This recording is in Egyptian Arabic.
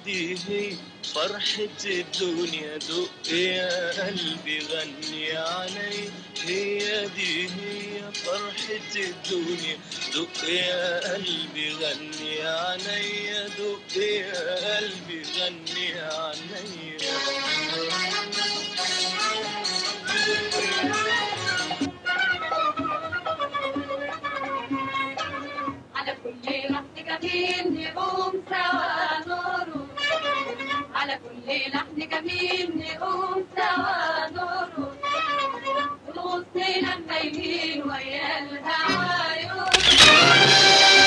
دي هي فرحة الدنيا دق يا قلبي غني علي هي دي هي فرحة الدنيا دق يا قلبي غني علي دق يا قلبي غني علي على كل لحن جميل نقوم سوا نرقص على كل لحن جميل نقوم سوا نرقص ونغص لما يمين ويا الهوا يرقص